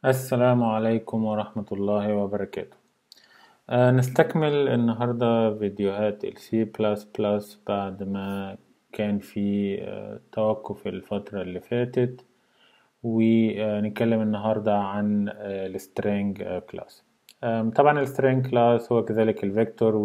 السلام عليكم ورحمة الله وبركاته آه، نستكمل النهاردة فيديوهات ال C++ بعد ما كان في آه، توقف الفترة اللي فاتت ونتكلم النهاردة عن آه، ال string آه، class آم، طبعا ال string class هو كذلك الفيكتور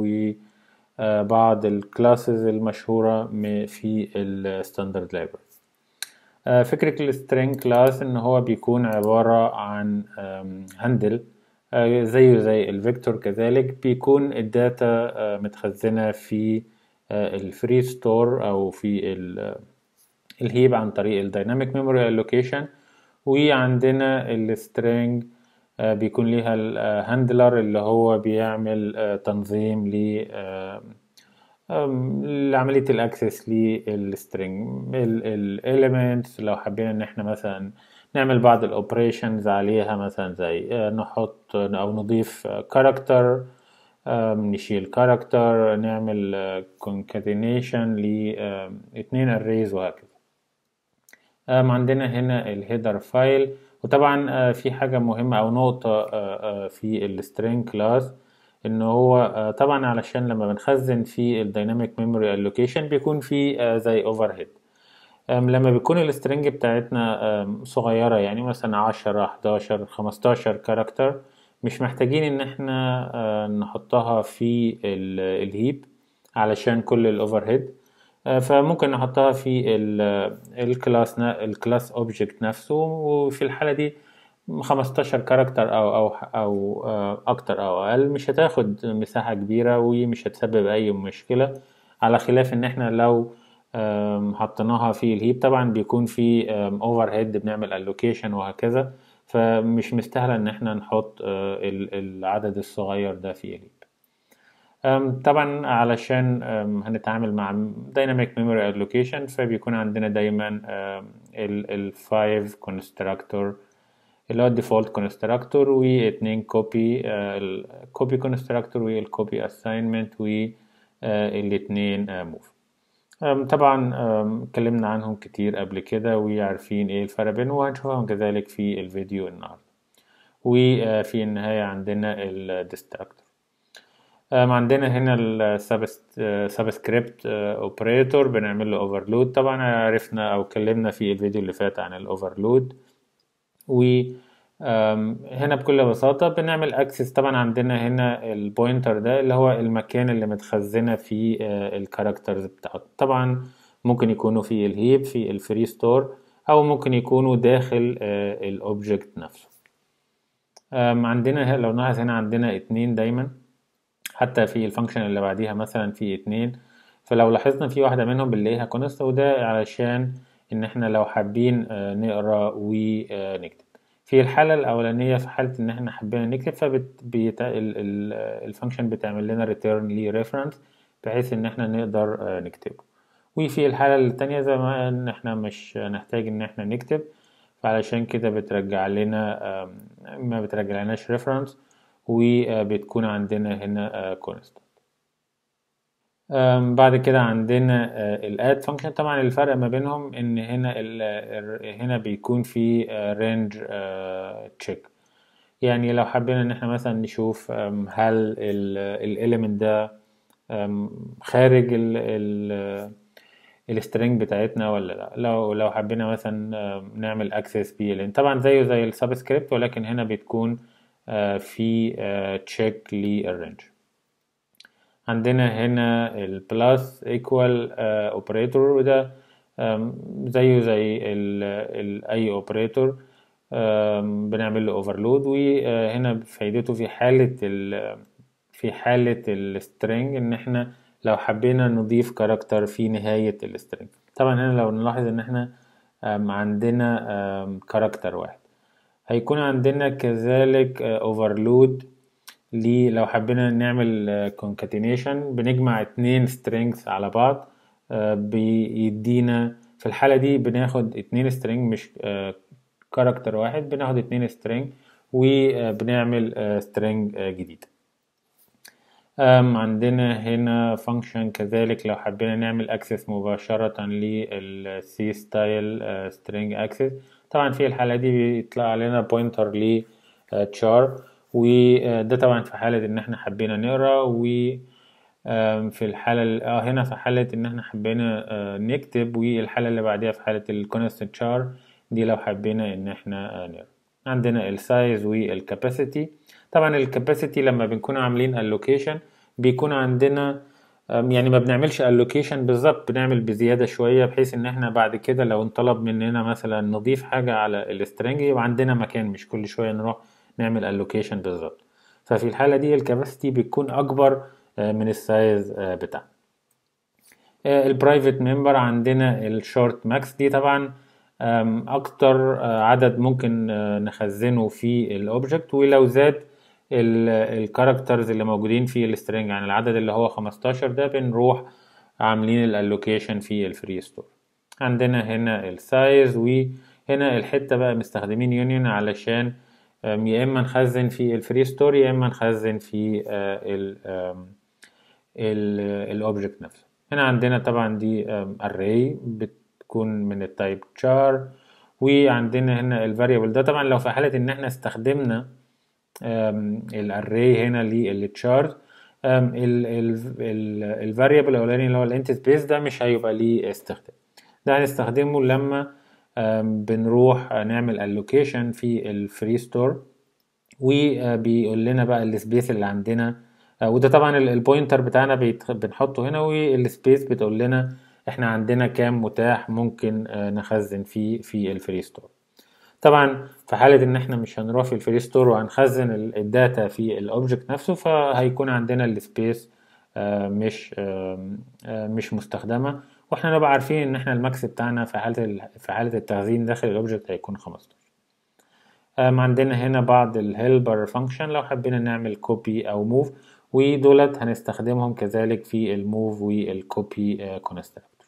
وبعض الكلاسز المشهورة م- في ال standard library آه، فكرة السترينج كلاس إن هو بيكون عبارة عن هاندل زيه زي الفيكتور كذلك بيكون الداتا آه، متخزنة في الفري ستور أو في ال- الهيب عن طريق الدايناميك ميموري الوكيشن وعندنا السترينج بيكون ليها الهاندلر اللي هو بيعمل آه، تنظيم ل آه، أم، لعملية الأكسس للسترينج الإليمنتس لو حبينا إن إحنا مثلا نعمل بعض الأوبريشنز عليها مثلا زي آه، نحط أو نضيف كاركتر نشيل كاركتر نعمل concatenation لاتنين arrays وهكذا أم، عندنا هنا الهيدر فايل وطبعا آه، في حاجة مهمة أو نقطة آه، آه، في السترينج كلاس إن هو آه، طبعا علشان لما بنخزن في الدايناميك ميموري الوكيشن بيكون في آه، زي اوفر هيد لما بيكون السترينج بتاعتنا آم، صغيرة يعني مثلا عشرة حداشر خمستاشر كاركتر مش محتاجين إن احنا آه، نحطها في ال- الهيب علشان كل الاوفر هيد آه، فممكن نحطها في ال- الكلاس نا- الكلاس اوبجكت نفسه وفي الحالة دي 15 كاركتر او او او آه، اكتر او اقل مش هتاخد مساحة كبيرة ومش هتسبب اي مشكلة على خلاف ان احنا لو آم، حطيناها في الهيب طبعا بيكون في اوفر هيد بنعمل الوكيشن وهكذا فمش مستاهلة ان احنا نحط آه، ال- العدد الصغير ده في الهيب أم، طبعا علشان أم، هنتعامل مع Dynamic Memory Allocation فبيكون عندنا دايما أم، ال ال 5 constructor اللي هو الديفولت كونستراكتور واتنين كوبي الكوبي كونستراكتور والكوبي اساينمنت والاتنين موف طبعا أم، اتكلمنا عنهم كتير قبل كده وعارفين ايه الفرق بينهم وهنشوفهم كذلك في الفيديو النهارده وفي النهاية عندنا الديستراكتور أم، عندنا هنا السبسكريبت اوبريتور بنعمل له اوفرلود طبعا عرفنا او اتكلمنا في الفيديو اللي فات عن الاوفرلود و أم، هنا بكل بساطة بنعمل اكسس طبعا عندنا هنا البوينتر ده اللي هو المكان اللي متخزنة فيه الكاركترز بتاعته طبعا ممكن يكونوا في الهيب في الفري ستور او ممكن يكونوا داخل الاوبجكت نفسه أم، عندنا ه- لو نلاحظ هنا عندنا اتنين دايما حتى في الفانكشن اللي بعديها مثلا في اتنين فلو لاحظنا في واحدة منهم بنلاقيها كونست وده علشان ان احنا لو حابين آه، نقرا ونكتب في الحالة الأولانية في حالة إن إحنا حبينا نكتب فالفانكشن بتعمل لنا return ليه reference بحيث إن إحنا نقدر آه، نكتبه وفي الحالة التانية زي ما إن إحنا مش نحتاج إن إحنا نكتب فعلشان كده بترجع لنا آم، ما بترجع لناش reference وبتكون عندنا هنا constant أم، بعد كده عندنا الاد فانكشن طبعا الفرق ما بينهم ان هنا ال هنا بيكون في رينج تشيك يعني لو حبينا ان احنا مثلا نشوف أم، هل الاليمنت ده أم، خارج ال السترينج بتاعتنا ولا لا لو لو حبينا مثلا أم، نعمل اكسس بيه لان طبعا زيه زي السبسكريبت ولكن هنا بتكون أه، في تشيك للرينج عندنا هنا البلس ايكوال اوبريتور وده آم، زيه زي ال ال اي اوبريتور بنعمل له اوفرلود وهنا فايدته في حالة ال في حالة السترينج ان احنا لو حبينا نضيف كاركتر في نهاية السترينج طبعا هنا لو نلاحظ ان احنا آم، عندنا كاركتر واحد هيكون عندنا كذلك اوفرلود ليه لو حبينا نعمل concatenation بنجمع اتنين strings على بعض آه، بيدينا في الحالة دي بناخد اتنين string مش كاركتر واحد بناخد اتنين string وبنعمل آه، string آه، جديد أم، عندنا هنا function كذلك لو حبينا نعمل access مباشرة لل C style string access طبعا في الحالة دي بيطلع علينا بوينتر ل char وده طبعا في حالة ان احنا حبينا نقرا و آم، في الحالة ال- اه هنا في حالة ان احنا حبينا آه، نكتب والحالة اللي بعديها في حالة الكونستنت شار دي لو حبينا ان احنا آه، نقرا عندنا السايز والكاباسيتي طبعا الكاباسيتي لما بنكون عاملين allocation بيكون عندنا آم، يعني ما بنعملش allocation بالظبط بنعمل بزيادة شوية بحيث ان احنا بعد كده لو انطلب مننا مثلا نضيف حاجة على السترنج يبقى عندنا مكان مش كل شوية نروح نعمل allocation بالظبط ففي الحالة دي الكاباسيتي بتكون أكبر آه، من السايز آه، بتاعنا البرايفت ممبر عندنا الشورت ماكس دي طبعا آم، اكتر آه، عدد ممكن آه، نخزنه في الاوبجكت ولو زاد الكاركترز اللي موجودين في السترنج عن العدد اللي هو 15 ده بنروح عاملين الالوكيشن في الفري ستور عندنا هنا السايز وهنا الحتة بقى مستخدمين يونيون علشان آم، يا اما نخزن في الفري ستور يا اما نخزن في آه، ال آم، الاوبجكت نفسه هنا عندنا طبعا دي array بتكون من التايب char وعندنا هنا الفاريبل ده طبعا لو في حالة ان احنا استخدمنا الاري هنا للتشار الفاريبل الاولاني اللي هو الانت سبيس ده مش هيبقى ليه استخدام ده هنستخدمه لما آم، بنروح نعمل allocation في الفري ستور وبيقول لنا بقى السبيس اللي عندنا آه، وده طبعا ال- البوينتر بتاعنا بيتخ- بنحطه هنا والسبيس بتقول لنا احنا عندنا كام متاح ممكن آه، نخزن فيه في الفري ستور طبعا في حالة ان احنا مش هنروح في الفري ستور وهنخزن ال- الداتا في الاوبجكت نفسه فهيكون عندنا السبيس مش آم، آه، مش مستخدمة واحنا نبقى عارفين ان احنا الماكس بتاعنا في حالة ال- في حالة التخزين داخل الاوبجكت هيكون 15 أم، عندنا هنا بعض الهيلبر فانكشن لو حبينا نعمل كوبي او موف ودولت هنستخدمهم كذلك في الموف والكوبي كونستراكتور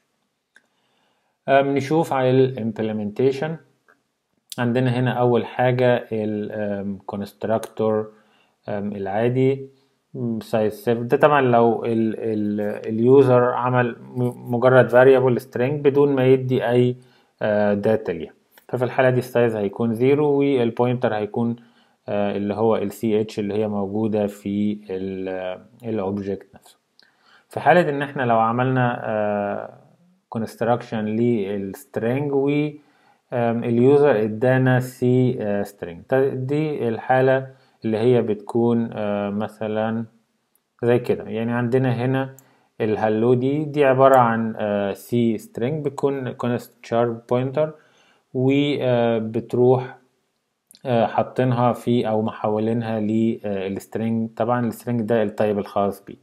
نشوف على الامبلمنتيشن عندنا هنا اول حاجة الكونستراكتور العادي سايز صفر ده طبعا لو اليوزر عمل م- مجرد variable string بدون ما يدي اي داتا ليها ففي الحالة دي السايز هيكون زيرو والبوينتر هيكون آه، اللي هو ال ch اللي هي موجودة في الاوبجكت نفسه في حالة ان احنا لو عملنا construction للسترنج و آم، اليوزر ادانا سي string دي الحالة اللي هي بتكون آه، مثلا زي كده يعني عندنا هنا الهلو دي دي عبارة عن سي string بتكون const char pointer وبتروح حاطينها في او محولينها للسترنج طبعا السترنج ده التايب الخاص بيه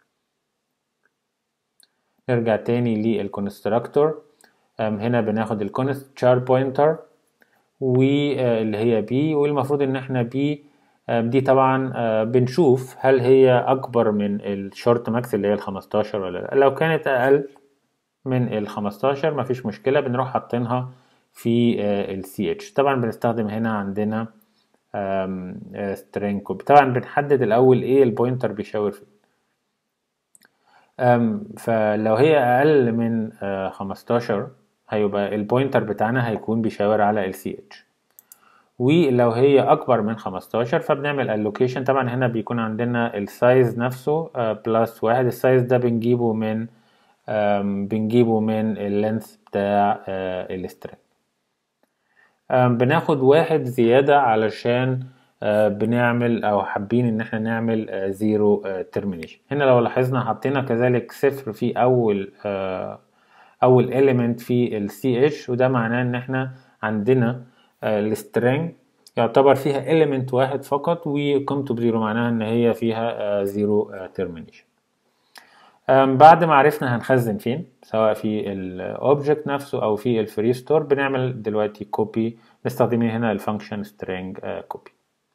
نرجع تاني للكونستراكتور هنا بناخد الكونست char pointer واللي هي بي والمفروض ان احنا بي دي طبعا آه، بنشوف هل هي اكبر من الشورت ماكس اللي هي ال 15 ولا لا لو كانت اقل من ال 15 مفيش مشكله بنروح حاطينها في ال CH طبعا بنستخدم هنا عندنا string copy طبعا بنحدد الاول ايه البوينتر بيشاور فيه أم، فلو هي اقل من آه، 15 هيبقى البوينتر بتاعنا هيكون بيشاور على ال CH ولو هي اكبر من 15 فبنعمل allocation طبعا هنا بيكون عندنا السايز نفسه بلس واحد السايز ده بنجيبه من آم، بنجيبه من اللينث بتاع السترنج بناخد واحد زيادة علشان آه، بنعمل او حابين ان احنا نعمل زيرو ترمينيشن هنا لو لاحظنا حطينا كذلك صفر في اول آه، اول element في ال CH وده معناه ان احنا عندنا السترنج يعتبر فيها element واحد فقط وقيمته بزيرو معناها ان هي فيها زيرو ترمينيشن بعد ما عرفنا هنخزن فين سواء في الاوبجكت نفسه او في الفري ستور بنعمل دلوقتي كوبي مستخدمين هنا الفانكشن string كوبي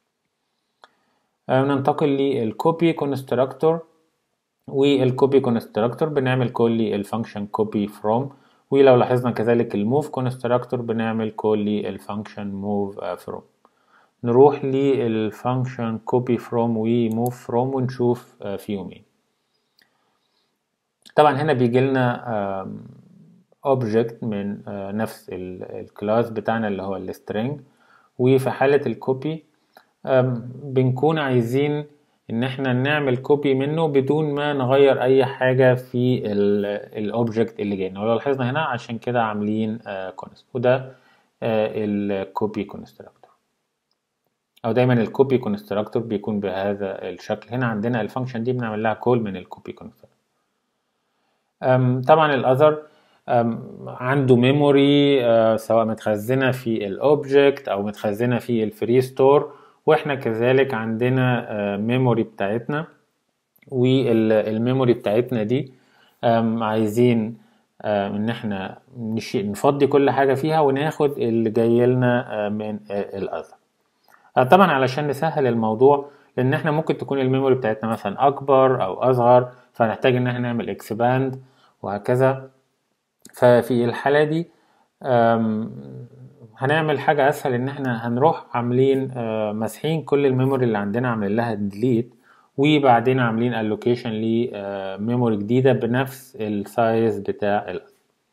ننتقل للكوبي كونستراكتور والكوبي كونستراكتور بنعمل كول للفانكشن كوبي فروم ولو لاحظنا كذلك الموف كونستراكتور بنعمل كول للفانكشن موف فروم نروح للفانكشن كوبي فروم وموف فروم ونشوف فيهم ايه طبعا هنا بيجي لنا اوبجكت من آه، نفس الكلاس بتاعنا اللي هو السترينج وفي حالة الكوبي بنكون عايزين ان احنا نعمل كوبي منه بدون ما نغير اي حاجة في الاوبجكت اللي جاينا ولو لاحظنا هنا عشان كده عاملين كونست وده الكوبي كونستراكتور او دايما الكوبي كونستراكتور بيكون بهذا الشكل هنا عندنا الفانكشن دي بنعمل لها كول من الكوبي كونستراكتور طبعا الاذر عنده ميموري آه، سواء متخزنه في الاوبجكت او متخزنه في الفري ستور واحنا كذلك عندنا ميموري بتاعتنا والميموري بتاعتنا دي عايزين ان احنا نفضي كل حاجه فيها وناخد اللي جاي لنا من الاذر طبعا علشان نسهل الموضوع لان احنا ممكن تكون الميموري بتاعتنا مثلا اكبر او اصغر فنحتاج ان احنا نعمل اكسباند وهكذا ففي الحالة دي هنعمل حاجة أسهل إن احنا هنروح عاملين مسحين كل الميموري اللي عندنا عاملين لها ديليت وبعدين عاملين allocation لميموري جديدة بنفس السايز بتاع ال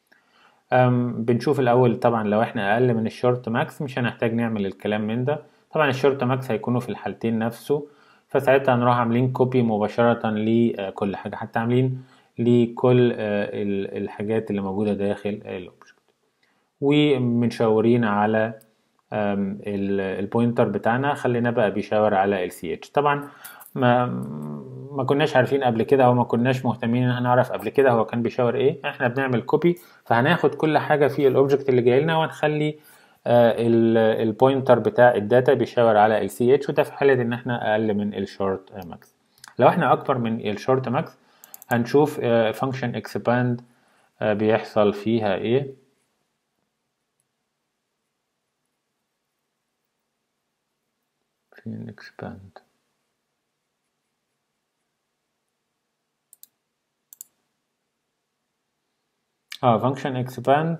بنشوف الأول طبعا لو احنا أقل من الشورت ماكس مش هنحتاج نعمل الكلام من ده طبعا الشورت ماكس هيكونوا في الحالتين نفسه فساعتها هنروح عاملين كوبي مباشرة لكل حاجة حتى عاملين لكل الحاجات اللي موجودة داخل الاوبجكت ومنشاورين على البوينتر بتاعنا خلينا بقى بيشاور على ال CH طبعا ما ما كناش عارفين قبل كده او ما كناش مهتمين ان احنا نعرف قبل كده هو كان بيشاور ايه احنا بنعمل كوبي فهناخد كل حاجه في الاوبجكت اللي جاي لنا ونخلي البوينتر بتاع الداتا بيشاور على ال CH وده في حاله ان احنا اقل من الشورت ماكس لو احنا اكبر من الشورت ماكس هنشوف فانكشن اكسباند بيحصل فيها ايه فين expand اه function expand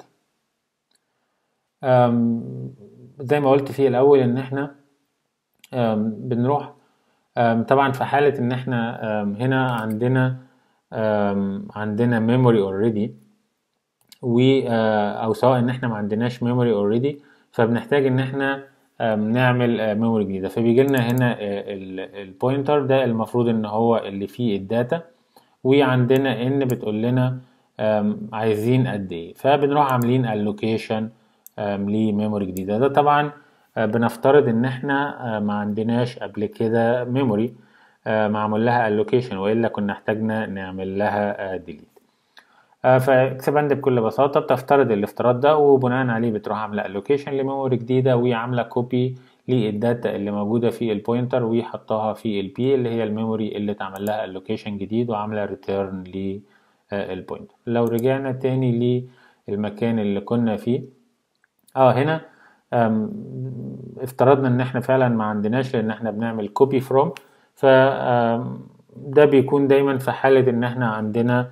زي ما قلت فيه الاول ان احنا بنروح طبعا في حالة ان احنا هنا عندنا عندنا memory already و او سواء ان احنا ما عندناش memory already فبنحتاج ان احنا نعمل ميموري جديدة فبيجي لنا هنا البوينتر ده المفروض ان هو اللي فيه الداتا وعندنا ان بتقول لنا عايزين قد ايه فبنروح عاملين allocation لميموري جديدة ده طبعا بنفترض ان احنا ما عندناش قبل كده ميموري معمول لها allocation والا كنا احتاجنا نعمل لها delete فاكسباند بكل بساطة بتفترض الافتراض ده وبناء عليه بتروح عاملة allocation لميموري جديدة وعاملة كوبي للداتا اللي موجودة في البوينتر وحطها في البي اللي هي الميموري اللي اتعمل لها allocation جديد وعاملة ريتيرن للبوينتر لو رجعنا تاني للمكان اللي كنا فيه اه هنا افترضنا ان احنا فعلا ما عندناش لان احنا بنعمل كوبي فروم ف ده بيكون دايما في حالة ان احنا عندنا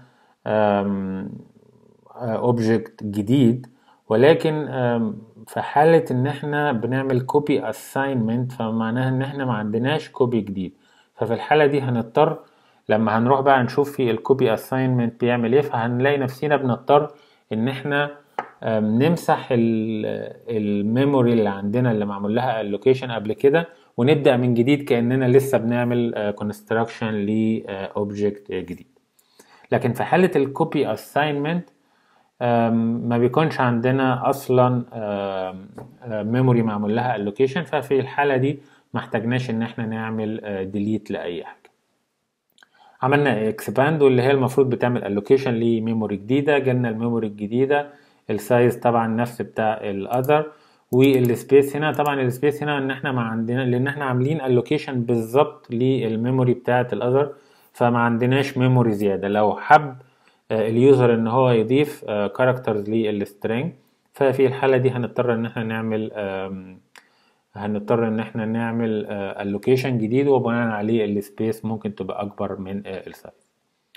اوبجكت جديد ولكن في حالة ان احنا بنعمل كوبي اساينمنت فمعناها ان احنا ما عندناش كوبي جديد ففي الحالة دي هنضطر لما هنروح بقى نشوف في الكوبي اساينمنت بيعمل ايه فهنلاقي نفسنا بنضطر ان احنا نمسح الميموري اللي عندنا اللي معمول لها allocation قبل كده ونبدأ من جديد كأننا لسه بنعمل construction لأوبجكت جديد لكن في حالة الكوبي اساينمنت ما بيكونش عندنا اصلا ميموري معمول لها allocation ففي الحالة دي ما احتاجناش ان احنا نعمل delete لأي حاجة عملنا expand واللي هي المفروض بتعمل allocation لميموري جديدة جالنا الميموري الجديدة السايز طبعا نفس بتاع الاذر والسبيس هنا طبعا السبيس هنا ان احنا ما عندنا لان احنا عاملين allocation بالظبط للميموري بتاعه الاذر فما عندناش ميموري زياده لو حب اليوزر ان هو يضيف كاركترز للسترينج ففي الحاله دي هنضطر ان احنا نعمل هنضطر ان احنا نعمل allocation جديد وبناء عليه السبيس ممكن تبقى اكبر من السايز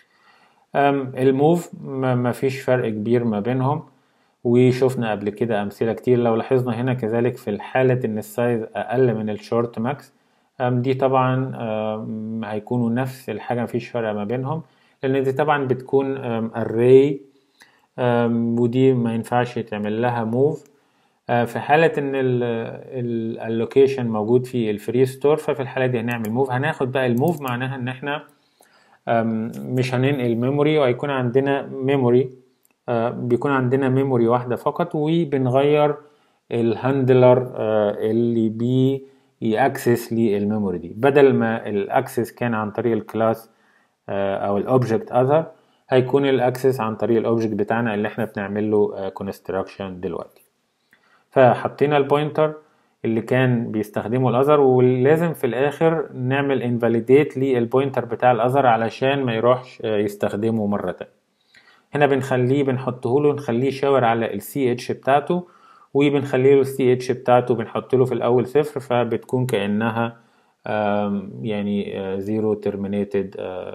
الموف ما فيش فرق كبير ما بينهم وشفنا قبل كده امثله كتير لو لاحظنا هنا كذلك في الحاله ان السايز اقل من الشورت ماكس دي طبعا هيكونوا نفس الحاجه مفيش فرق ما بينهم لان دي طبعا بتكون array أم، ودي ما ينفعش يتعمل لها موف في حالة ان اللوكيشن موجود في الفري ستور ففي الحالة دي هنعمل موف هناخد بقى الموف معناها ان احنا أم، مش هننقل ميموري وهيكون عندنا ميموري بيكون عندنا ميموري واحدة فقط وبنغير الهاندلر اللي بي يأكسس للميموري دي بدل ما الاكسس كان عن طريق الكلاس او الاوبجكت اذر هيكون الاكسس عن طريق الاوبجكت بتاعنا اللي احنا بنعمل له كونستراكشن دلوقتي فحطينا البوينتر اللي كان بيستخدمه الاذر ولازم في الاخر نعمل انفاليديت للبوينتر بتاع الاذر علشان ما يروحش يستخدمه مرة تانية هنا بنخليه بنحطه له نخليه يشاور على السي اتش بتاعته وبنخلي له السي اتش بتاعته بنحط له في الاول صفر فبتكون كانها يعني زيرو ترمينيتد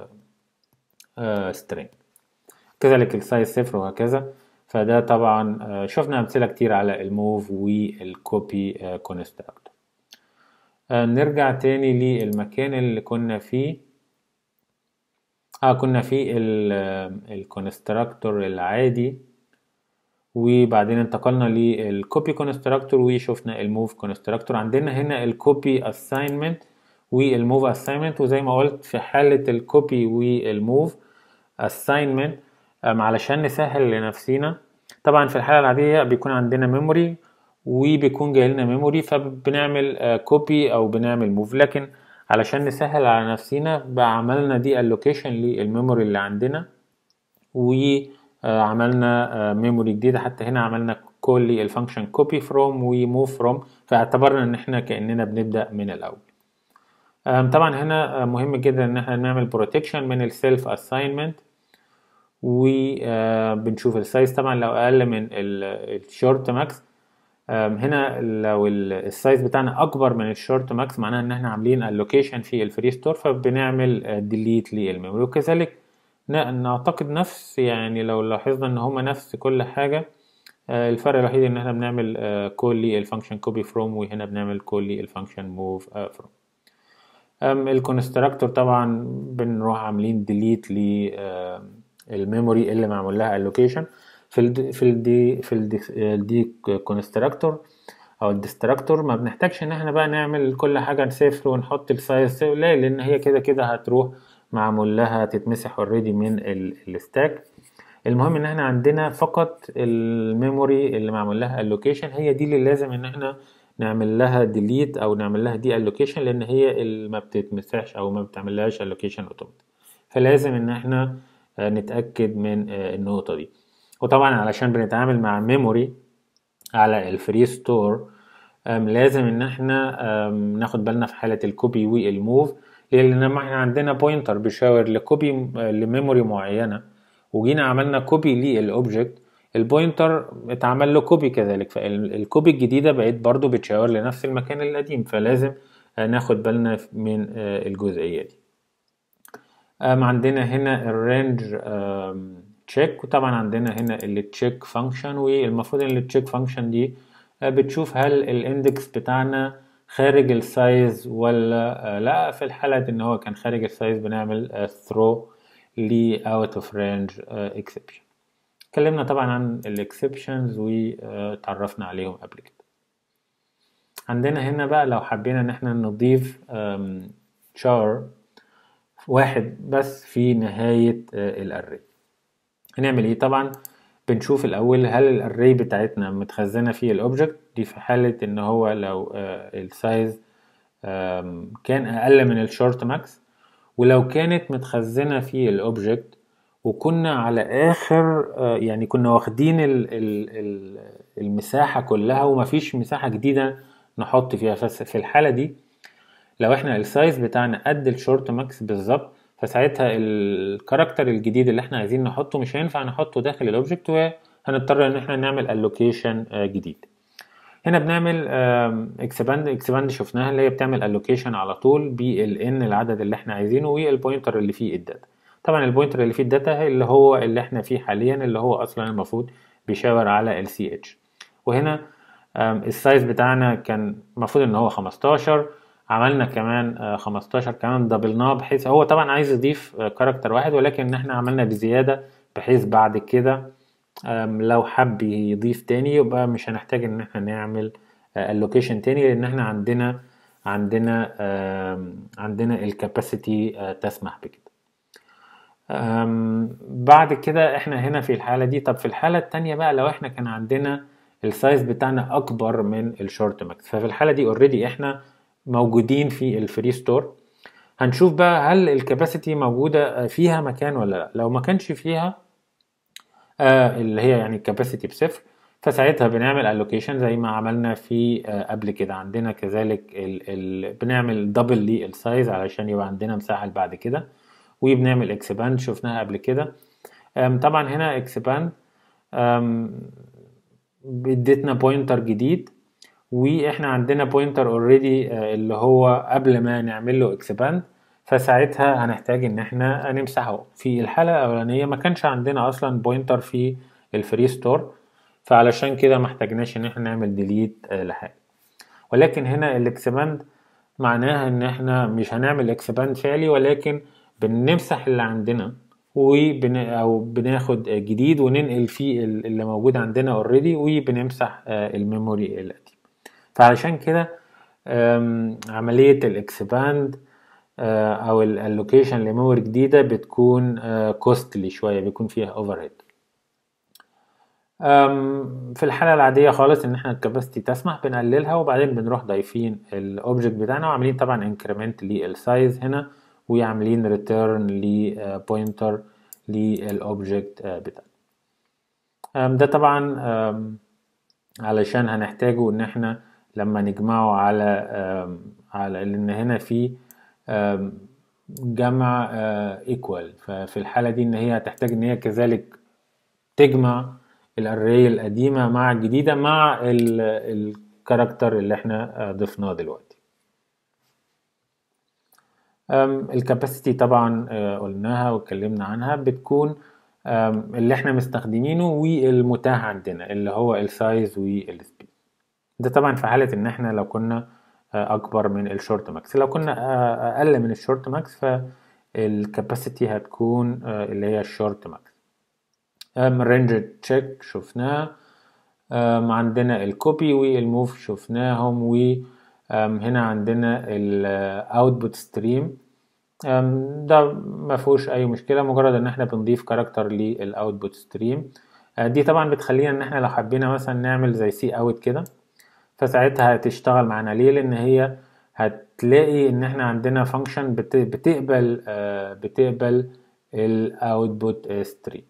سترينج كذلك السايز صفر وهكذا فده طبعا شفنا امثله كتير على الموف والكوبي كونستراكتور نرجع تاني للمكان اللي كنا فيه اه كنا في الكونستراكتور العادي وبعدين انتقلنا للكوبي كونستراكتور وشفنا الموف كونستراكتور عندنا هنا الكوبي اساينمنت والموف اساينمنت وزي ما قلت في حالة الكوبي والموف اساينمنت علشان نسهل لنفسينا طبعا في الحالة العادية بيكون عندنا ميموري وبيكون جاي لنا ميموري فبنعمل كوبي او بنعمل موف لكن علشان نسهل على نفسينا بقى عملنا دي اللوكيشن للميموري اللي عندنا و عملنا ميموري جديدة حتى هنا عملنا كل الفانكشن كوبي فروم وموف فروم فاعتبرنا ان احنا كأننا بنبدأ من الأول طبعا هنا مهم جدا ان احنا نعمل بروتكشن من السيلف اساينمنت وبنشوف السايز طبعا لو اقل من الشورت ماكس هنا لو السايز بتاعنا اكبر من الشورت ماكس معناها ان احنا عاملين اللوكيشن في الفري ستور فبنعمل ديليت للميموري وكذلك نعتقد نفس يعني لو لاحظنا ان هما نفس كل حاجة الفرق الوحيد ان احنا بنعمل كول للفانكشن كوبي فروم وهنا بنعمل كول للفانكشن موف فروم الكونستراكتور طبعا بنروح عاملين ديليت للميموري اللي معمول لها اللوكيشن في ال في الدي في الدي كونستراكتور او الديستراكتور ما بنحتاجش ان احنا بقى نعمل كل حاجه صفر ونحط السايز لا لان هي كده كده هتروح معمول لها تتمسح اوريدي من الستاك المهم ان احنا عندنا فقط الميموري اللي معمول لها اللوكيشن هي دي اللي لازم ان احنا نعمل لها ديليت او نعمل لها دي اللوكيشن لان هي اللي ما بتتمسحش او ما بتعملهاش اللوكيشن اوتوماتيك فلازم ان احنا نتاكد من النقطه دي وطبعا علشان بنتعامل مع ميموري على الفري ستور لازم ان احنا ناخد بالنا في حاله الكوبي والموف لان لما احنا عندنا بوينتر بيشاور لكوبي لميموري معينه وجينا عملنا كوبي للاوبجكت البوينتر اتعمل له كوبي كذلك فالكوبي الجديده بقت برضو بتشاور لنفس المكان القديم فلازم ناخد بالنا من الجزئيه دي عندنا هنا الرينج تشيك وطبعا عندنا هنا التشيك فانكشن والمفروض ان التشيك فانكشن دي بتشوف هل الاندكس بتاعنا خارج السايز ولا لا في الحالة ان هو كان خارج السايز بنعمل throw ل out of range exception اتكلمنا طبعا عن الاكسبشنز وتعرفنا عليهم قبل كده عندنا هنا بقى لو حبينا ان احنا نضيف char واحد بس في نهاية الاري هنعمل ايه طبعا بنشوف الاول هل الاري بتاعتنا متخزنه في الاوبجكت دي في حاله ان هو لو السايز كان اقل من الشورت ماكس ولو كانت متخزنه في الاوبجكت وكنا على اخر يعني كنا واخدين المساحه كلها ومفيش مساحه جديده نحط فيها في الحاله دي لو احنا السايز بتاعنا قد الشورت ماكس بالظبط فساعتها الكاركتر الجديد اللي احنا عايزين نحطه مش هينفع نحطه داخل الاوبجكت وهنضطر ان احنا نعمل الوكيشن جديد هنا بنعمل اكسباند اكسباند شفناها اللي هي بتعمل الوكيشن على طول بالان العدد اللي احنا عايزينه والبوينتر اللي فيه الداتا طبعا البوينتر اللي فيه الداتا اللي هو اللي احنا فيه حاليا اللي هو اصلا المفروض بيشاور على ال CH وهنا السايز بتاعنا كان المفروض ان هو 15 عملنا كمان 15 كمان دبلناه بحيث هو طبعا عايز يضيف كاركتر واحد ولكن احنا عملنا بزيادة بحيث بعد كده أم، لو حب يضيف تاني يبقى مش هنحتاج ان احنا نعمل اللوكيشن تاني لان احنا عندنا عندنا أم، عندنا الكاباسيتي تسمح بكده أم، بعد كده احنا هنا في الحالة دي طب في الحالة التانية بقى لو احنا كان عندنا السايز بتاعنا اكبر من الشورت ماكس ففي الحالة دي اوريدي احنا موجودين في الفري ستور هنشوف بقى هل الكاباسيتي موجودة فيها مكان ولا لا لو ما كانش فيها آه اللي هي يعني الكاباسيتي بصفر فساعتها بنعمل الوكيشن زي ما عملنا في آه قبل كده عندنا كذلك ال ال بنعمل دبل للسايز علشان يبقى عندنا مساحة بعد كده وبنعمل اكسباند شفناها قبل كده آم، طبعا هنا اكسباند اديتنا بوينتر جديد واحنا عندنا بوينتر اوريدي اللي هو قبل ما نعمل له اكسباند فساعتها هنحتاج ان احنا نمسحه في الحالة الاولانية ما كانش عندنا اصلا بوينتر في الفري ستور فعلشان كده ما احتاجناش ان احنا نعمل ديليت لحاجة ولكن هنا الاكسباند معناها ان احنا مش هنعمل اكسباند فعلي ولكن بنمسح اللي عندنا وبن او بناخد جديد وننقل فيه اللي موجود عندنا اوريدي وبنمسح الميموري القديم فعلشان كده أم، عملية الاكسباند او اللوكيشن لميموري جديدة بتكون كوستلي شوية بيكون فيها اوفر هيد في الحالة العادية خالص ان احنا الكاباسيتي تسمح بنقللها وبعدين بنروح ضايفين الاوبجكت بتاعنا وعاملين طبعا انكريمنت للسايز هنا وعاملين ريتيرن لبوينتر للاوبجكت بتاعنا أم، ده طبعا أم، علشان هنحتاجه ان احنا لما نجمعه على أم، على لان هنا في أم، جمع ايكوال ففي الحالة دي ان هي هتحتاج ان هي كذلك تجمع الاري القديمة مع الجديدة مع الكاركتر اللي احنا ضفناه دلوقتي الكاباسيتي طبعا آه، قلناها واتكلمنا عنها بتكون آم، اللي احنا مستخدمينه والمتاح عندنا اللي هو السايز والسبيد ده طبعا في حالة ان احنا لو كنا آه، اكبر من الشورت ماكس لو كنا آه، اقل من الشورت ماكس فالكاباسيتي هتكون آه، اللي هي الشورت ماكس رينج تشيك شفناه آم، عندنا الكوبي والموف شفناهم وهنا عندنا الاوتبوت ستريم ده ما فيهوش اي مشكله مجرد ان احنا بنضيف كاركتر للاوتبوت ستريم دي طبعا بتخلينا ان احنا لو حبينا مثلا نعمل زي سي اوت كده فساعتها هتشتغل معانا ليه لان هي هتلاقي ان احنا عندنا فانكشن بتقبل آه، بتقبل الاوتبوت ستريم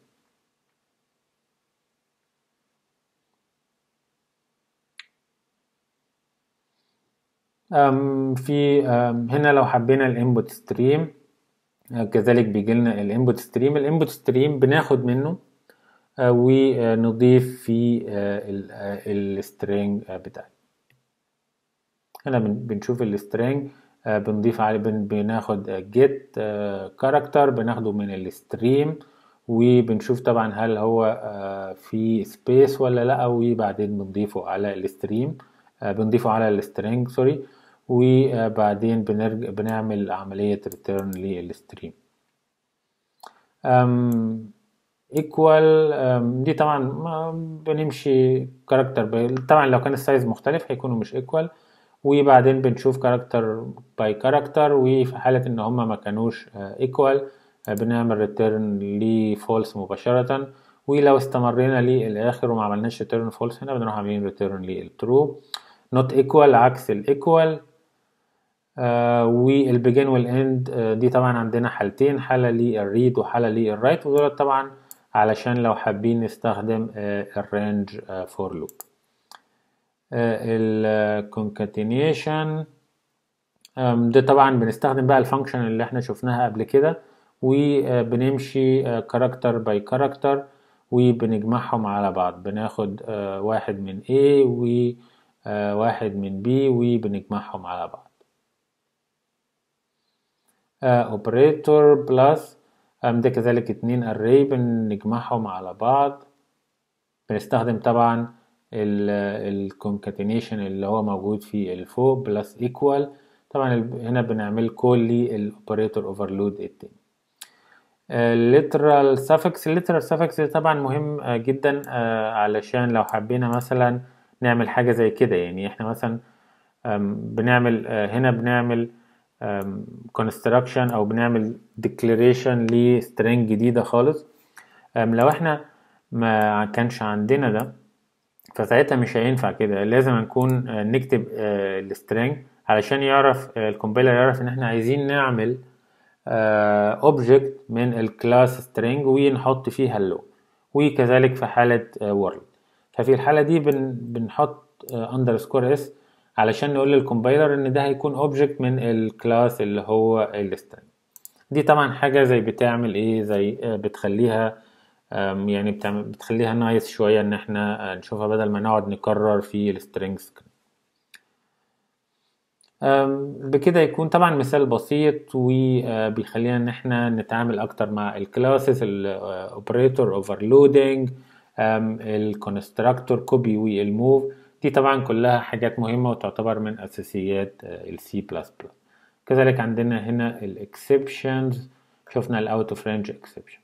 أم، في أم، هنا لو حبينا الانبوت ستريم كذلك بيجي لنا الانبوت ستريم الانبوت ستريم بناخد منه آه، ونضيف فيه السترينج بتاعي هنا بن- بنشوف السترينج بنضيف عليه بن- بناخد جيت كاركتر بناخده من الستريم وبنشوف طبعا هل هو آه، في سبيس ولا لا وبعدين بنضيفه على الستريم بنضيفه على السترينج سوري وبعدين بنرجع بنعمل عملية ريتيرن للستريم ايكوال دي طبعا ما بنمشي كاركتر طبعا لو كان السايز مختلف هيكونوا مش ايكوال وبعدين بنشوف كاركتر باي كاركتر وفي حالة ان هما ما كانوش ايكوال بنعمل ريتيرن لفولس مباشرة ولو استمرينا للاخر وما عملناش ريتيرن فولس هنا بنروح عاملين ريتيرن للترو نوت ايكوال عكس الايكوال آه والبيجن والاند آه دي طبعا عندنا حالتين حالة للريد وحالة للرايت ودول طبعا علشان لو حابين نستخدم آه الرينج فور لوب الكونكاتينيشن ده طبعا بنستخدم بقى الفانكشن اللي احنا شفناها قبل كده وبنمشي كاركتر باي كاركتر وبنجمعهم على بعض بناخد آه واحد من A وواحد من B وبنجمعهم على بعض اوبريتور بلس ده كذلك اتنين array بنجمعهم على بعض بنستخدم طبعا الكونكاتينيشن اللي هو موجود في الفوق بلس ايكوال طبعا هنا بنعمل كول للاوبريتور اوفرلود التاني الليترال suffix الليترال suffix ده طبعا مهم آه، جدا آه، علشان لو حبينا مثلا نعمل حاجة زي كده يعني احنا مثلا آم، بنعمل آه، هنا بنعمل آم، construction او بنعمل declaration لسترينج جديدة خالص آم، لو احنا ما كانش عندنا ده فساعتها مش هينفع كده لازم نكون آه، نكتب السترينج علشان يعرف الكومبايلر يعرف ان احنا عايزين نعمل اوبجكت من الكلاس سترينج ونحط فيه هلو وكذلك في حالة وورلد ففي الحالة دي بن بنحط اندرسكور اس علشان نقول للكومبايلر ان ده هيكون اوبجكت من الكلاس اللي هو السترينج دي طبعا حاجة زي بتعمل ايه زي آه، بتخليها آم، يعني بتعمل بتخليها نايس شوية ان احنا آه، نشوفها بدل ما نقعد نكرر في السترينجز أم، بكده يكون طبعا مثال بسيط وبيخلينا ان احنا نتعامل اكتر مع الكلاسز الاوبريتور اوفرلودنج الكونستراكتور كوبي والموف دي طبعا كلها حاجات مهمة وتعتبر من اساسيات السي بلس بلس كذلك عندنا هنا الاكسبشنز شفنا الاوت اوف رينج اكسبشن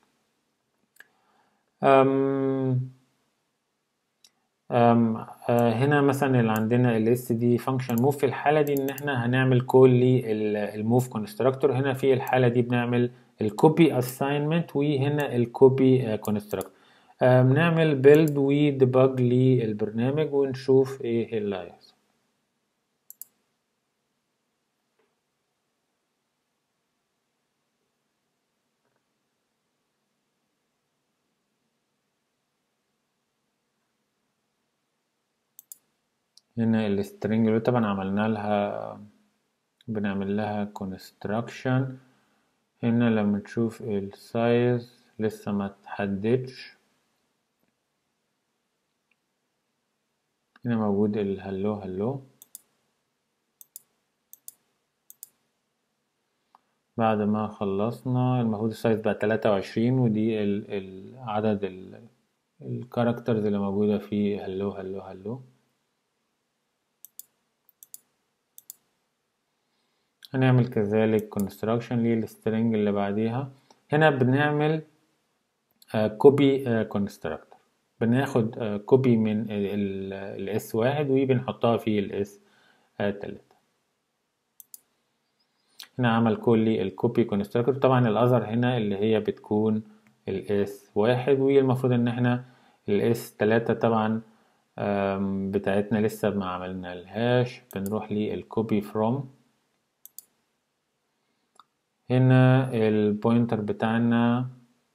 أم آه، هنا مثلا اللي عندنا ال اس دي فانكشن موف في الحالة دي ان احنا هنعمل كول للموف كونستراكتور هنا في الحالة دي بنعمل الكوبي اساينمنت وهنا الكوبي كونستراكتور بنعمل بيلد وديباج للبرنامج ونشوف ايه اللي هيحصل هنا السترنج اللي طبعا عملنا لها بنعمل لها construction هنا لما تشوف السايز لسه ما تحددش هنا موجود الهلو هلو بعد ما خلصنا المفروض السايز بقى تلاتة وعشرين ودي ال ال عدد ال الكاركترز اللي موجودة في هلو هلو هلو هنعمل كذلك construction للسترنج اللي بعديها هنا بنعمل كوبي كونستراكتور بناخد كوبي من الاس واحد وبنحطها في الاس تلاتة هنا عمل كل الكوبي كونستراكتور طبعا الاذر هنا اللي هي بتكون الاس واحد والمفروض ان احنا الاس تلاتة طبعا آم، بتاعتنا لسه ما عملنا الهاش بنروح للكوبي فروم هنا البوينتر بتاعنا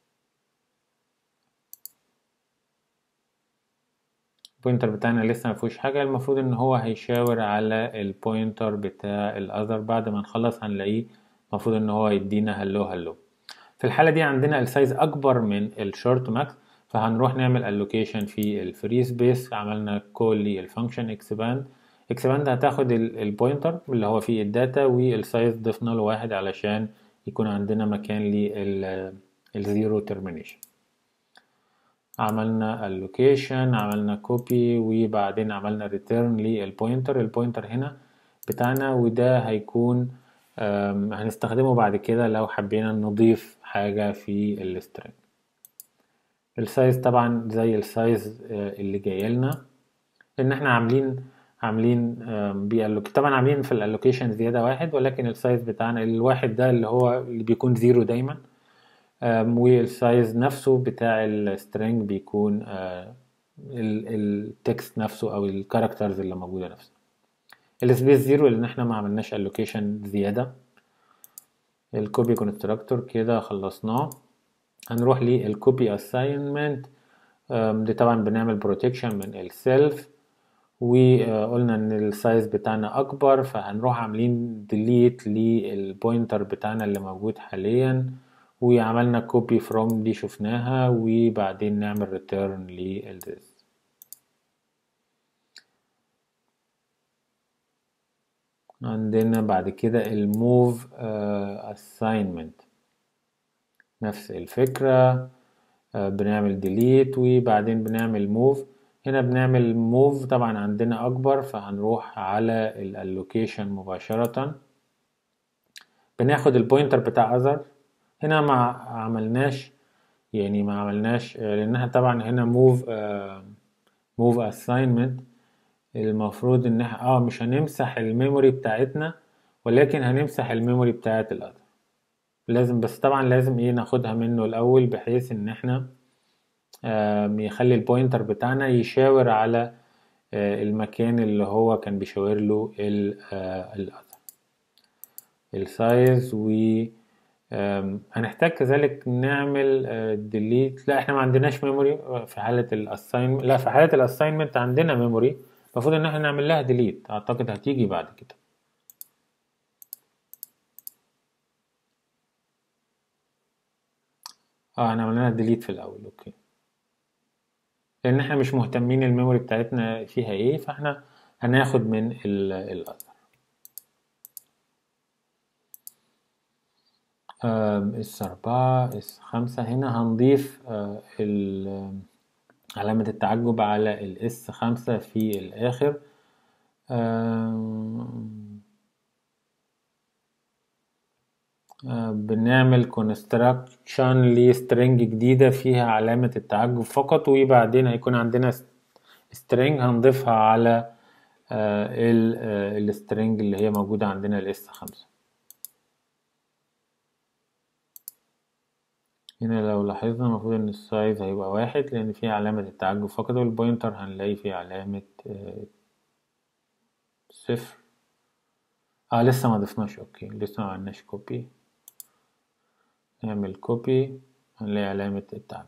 البوينتر بتاعنا لسه ما فيهوش حاجة المفروض ان هو هيشاور على البوينتر بتاع الاذر بعد ما نخلص هنلاقيه المفروض ان هو يدينا هلو هلو في الحالة دي عندنا السايز اكبر من الشورت ماكس فهنروح نعمل allocation في الفري سبيس عملنا كول للفانكشن اكسباند اكسباند هتاخد البوينتر اللي هو فيه الداتا والسايز ضفنا له واحد علشان يكون عندنا مكان للزيرو ترمينيشن عملنا allocation عملنا copy وبعدين عملنا return للبوينتر البوينتر هنا بتاعنا وده هيكون آم، هنستخدمه بعد كده لو حبينا نضيف حاجة في السترنج السايز طبعا زي السايز آه، اللي جاي لنا ان احنا عاملين عاملين آم، بيالوك طبعا عاملين في الالوكيشن زيادة واحد ولكن السايز بتاعنا الواحد ده اللي هو اللي بيكون زيرو دايما آم، والسايز نفسه بتاع السترنج بيكون التكست نفسه او الكاركترز اللي موجودة نفسها السبيس زيرو لان احنا ما عملناش الوكيشن زيادة الكوبي كونستراكتور كده خلصناه هنروح للكوبي اساينمنت دي طبعا بنعمل بروتكشن من السيلف وقلنا ان السايز بتاعنا اكبر فهنروح عاملين ديليت للبوينتر بتاعنا اللي موجود حاليا وعملنا كوبي فروم دي شفناها وبعدين نعمل ريتيرن للذس عندنا بعد كده الموف اساينمنت نفس الفكرة آه، بنعمل ديليت وبعدين بنعمل موف هنا بنعمل موف طبعا عندنا اكبر فهنروح على الالوكيشن مباشرة بناخد البوينتر بتاع اذر هنا ما عملناش يعني ما عملناش لأنها طبعا هنا move move assignment المفروض ان احنا اه مش هنمسح الميموري بتاعتنا ولكن هنمسح الميموري بتاعت الاذر لازم بس طبعا لازم ايه ناخدها منه الاول بحيث ان احنا يخلي البوينتر بتاعنا يشاور على المكان اللي هو كان بيشاور له الاذر السايز و هنحتاج كذلك نعمل ديليت لا احنا ما عندناش ميموري في حالة الاساينمنت لا في حالة الاساينمنت عندنا ميموري المفروض ان احنا نعمل لها ديليت اعتقد هتيجي بعد كده اه احنا عملنا لها ديليت في الاول اوكي لان احنا مش مهتمين الميموري بتاعتنا فيها ايه فاحنا هناخد من الاذر اس أربعة اس خمسة هنا هنضيف علامة التعجب على الاس خمسة في الآخر بنعمل كونستراكشن لسترنج جديدة فيها علامة التعجب فقط وبعدين هيكون عندنا سترنج هنضيفها على السترنج اللي هي موجودة عندنا الاس خمسة هنا لو لاحظنا المفروض ان السايز هيبقى واحد لان فيه علامة التعجب فقط والبوينتر هنلاقي فيه علامة صفر اه لسه ما ضفناش اوكي لسه ما عملناش كوبي نعمل كوبي هنلاقي علامة التعجب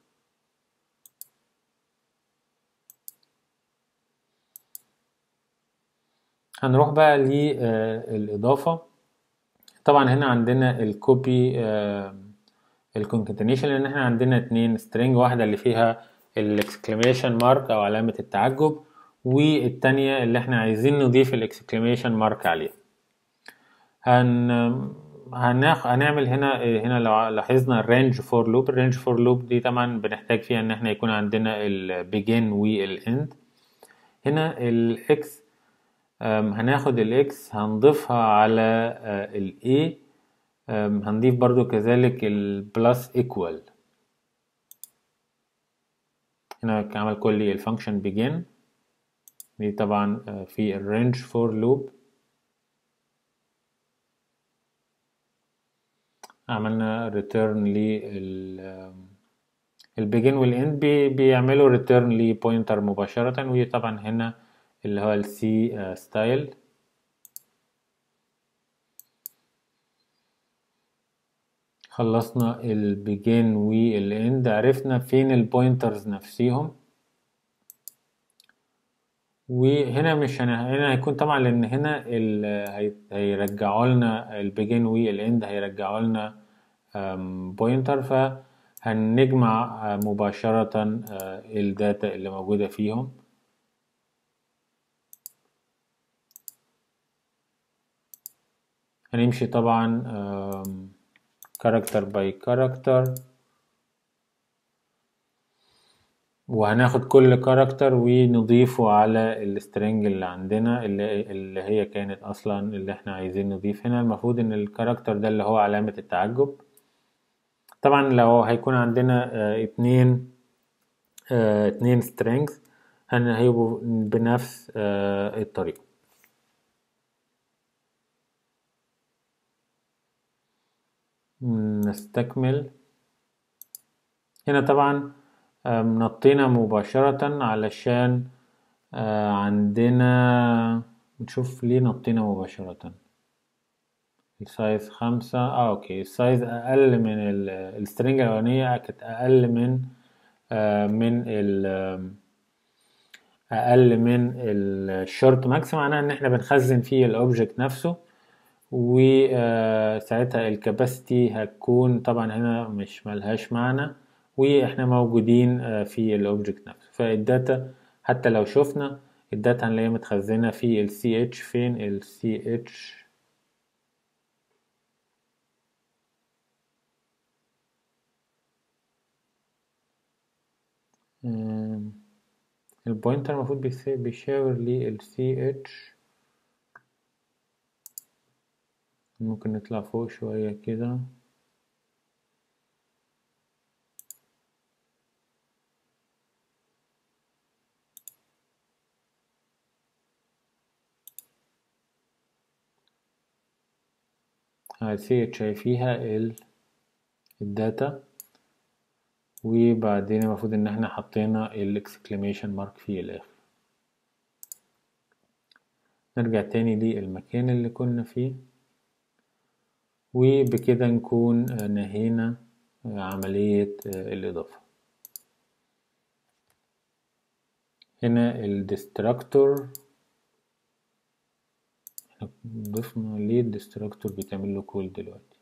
هنروح بقى للإضافة طبعا هنا عندنا الكوبي الكونكاتينيشن لان احنا عندنا اتنين سترينج واحده اللي فيها الاكسكليميشن مارك او علامه التعجب والتانية اللي احنا عايزين نضيف الاكسكليميشن مارك عليها هن هناخ... هنعمل هنا هنا لو لاحظنا الرينج فور لوب الرينج فور لوب دي طبعا بنحتاج فيها ان احنا يكون عندنا البيجن والاند هنا الاكس هناخد الاكس هنضيفها على الاي هنضيف برضو كذلك البلس ايكوال هنا عمل كل الفانكشن begin دي طبعا في الرينج فور لوب عملنا ريتيرن لل البيجن والاند بي بيعملوا ريتيرن لبوينتر مباشرة وطبعا هنا اللي هو السي ستايل خلصنا البيجين والاند عرفنا فين البوينترز نفسيهم وهنا مش هنا, هنا هيكون طبعا لان هنا هيرجعوا لنا البيجين والاند هيرجعوا لنا بوينتر فهنجمع مباشرة الداتا اللي موجودة فيهم هنمشي طبعا كاركتر باي كاركتر وهناخد كل كاركتر ونضيفه على السترنج اللي عندنا اللي, اللي هي كانت اصلا اللي احنا عايزين نضيف هنا المفروض ان الكاركتر ده اللي هو علامة التعجب طبعا لو هيكون عندنا اه اتنين اه اتنين سترينجز هيبقوا بنفس اه الطريقة نستكمل هنا طبعا نطينا مباشرة علشان عندنا نشوف ليه نطينا مباشرة السايز خمسة اه اوكي السايز اقل من السترنج الاولانية كانت اقل من من ال اقل من الشورت ماكس معناها ان احنا بنخزن فيه الاوبجكت نفسه وساعتها الكاباسيتي هتكون طبعا هنا مش ملهاش معنى واحنا موجودين في الاوبجكت نفسه فالداتا حتى لو شفنا الداتا هنلاقيها متخزنة في ال CH فين ال CH البوينتر المفروض بيشاور لي ال CH ممكن نطلع فوق شوية كده سي اتش اي فيها ال الداتا وبعدين المفروض ان احنا حطينا الاكسكليميشن مارك في الاخر نرجع تاني للمكان اللي كنا فيه وبكده نكون نهينا عملية الإضافة هنا الديستراكتور احنا ضفنا ليه الديستراكتور بيتعمل له كول دلوقتي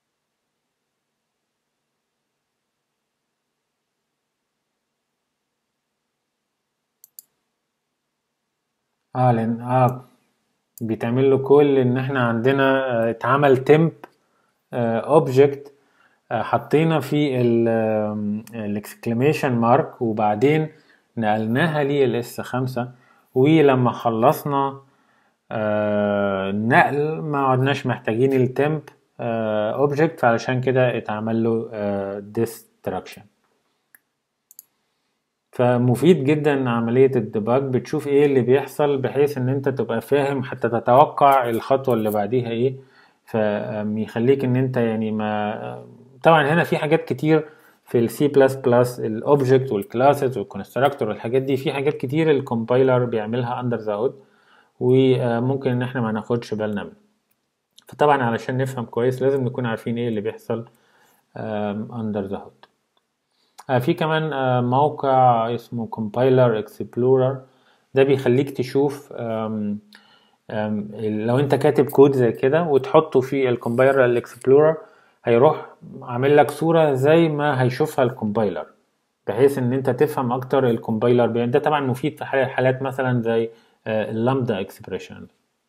اه لان اه بيتعمل له كول ان احنا عندنا آه، اتعمل تمب اوبجكت حطينا في الاكسكليميشن مارك وبعدين نقلناها للاس خمسة ولما خلصنا آه، نقل ما عدناش محتاجين التمب اوبجكت فعلشان كده اتعمل له ديستراكشن فمفيد جدا عملية الديباج بتشوف ايه اللي بيحصل بحيث ان انت تبقى فاهم حتى تتوقع الخطوة اللي بعديها ايه فيخليك ان انت يعني ما طبعا هنا في حاجات كتير في السي بلس بلس الاوبجكت والكلاسز والكونستراكتور والحاجات دي في حاجات كتير الكومبايلر بيعملها اندر ذا هود وممكن ان احنا ما ناخدش بالنا منه فطبعا علشان نفهم كويس لازم نكون عارفين ايه اللي بيحصل اندر ذا هود في كمان آه، موقع اسمه كومبايلر اكسبلورر ده بيخليك تشوف آم، آم، لو انت كاتب كود زي كده وتحطه في الكومبايلر الاكسبلورر هيروح عامل لك صورة زي ما هيشوفها الكومبايلر بحيث ان انت تفهم اكتر الكومبايلر بيعمل ده طبعا مفيد في حال- حالات مثلا زي اللامدا اكسبريشن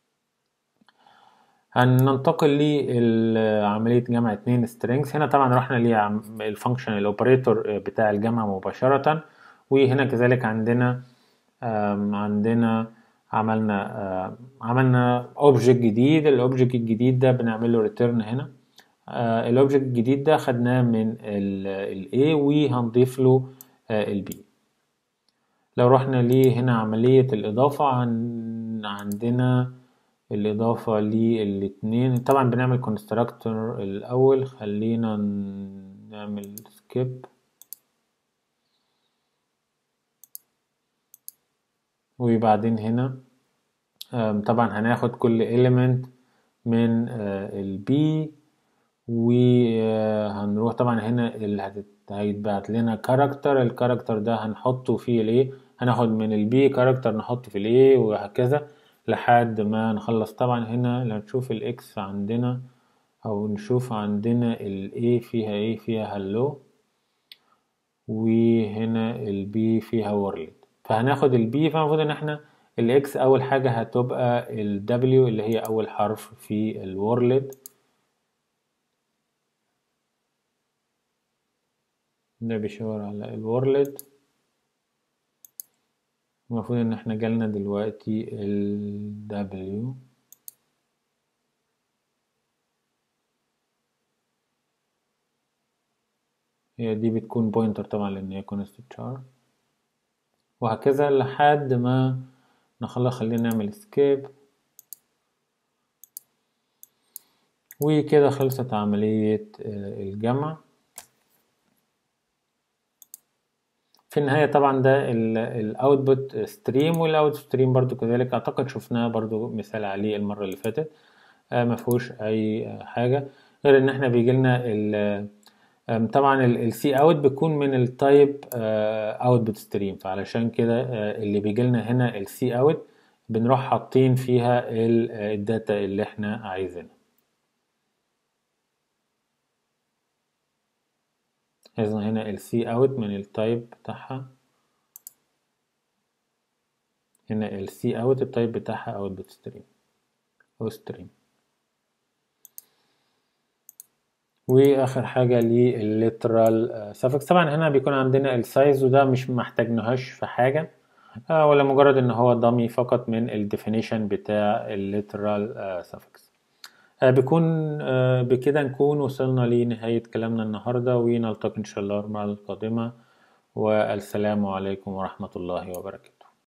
هننتقل لعملية جمع اتنين strings هنا طبعا رحنا للفانكشن الاوبريتور بتاع الجمع مباشرة وهنا كذلك عندنا آم، عندنا عملنا آم، عملنا اوبجكت جديد الاوبجكت الجديد ده بنعمل له ريتيرن هنا الاوبجكت الجديد ده خدناه من ال A وهنضيف له ال B لو رحنا لهنا عملية الإضافة عن عندنا الإضافة للاتنين طبعا بنعمل كونستراكتور الأول خلينا نعمل سكيب وبعدين هنا آم، طبعا هناخد كل element من ال B وهنروح طبعا هنا اللي هتت- هيتبعت لنا كاركتر الكاركتر ده هنحطه في الايه هناخد من البي كاركتر نحطه في الايه وهكذا لحد ما نخلص طبعا هنا لو نشوف الاكس عندنا او نشوف عندنا الايه فيها ايه فيها هلو وهنا البي فيها وورلد فهناخد البي فالمفروض ان احنا الاكس اول حاجة هتبقى الدبليو اللي هي اول حرف في الوورلد ده بيشاور على الورلد المفروض ان احنا جالنا دلوقتي ال W هي دي بتكون بوينتر طبعا لان هي كونست شار وهكذا لحد ما نخلص خلينا نعمل سكيب وكده خلصت عملية الجمع في النهاية طبعا ده الاوتبوت ستريم والاوت ستريم برضو كذلك اعتقد شفناه برضو مثال عليه المرة اللي فاتت مفهوش اي حاجة غير ان احنا بيجيلنا طبعا السي اوت بيكون من التايب اوتبوت ستريم فعلشان كده اللي بيجيلنا هنا السي اوت بنروح حاطين فيها الداتا اللي احنا عايزينها إذا هنا ال C out من التايب بتاعها هنا ال C out التايب بتاعها output stream أو stream وآخر حاجة للليترال suffix طبعا هنا بيكون عندنا السايز وده مش محتاجناهاش في حاجة ولا مجرد ان هو ضمي فقط من الديفينيشن بتاع الليترال suffix بكون بكده نكون وصلنا لنهاية كلامنا النهاردة ونلتقي إن شاء الله المرة القادمة والسلام عليكم ورحمة الله وبركاته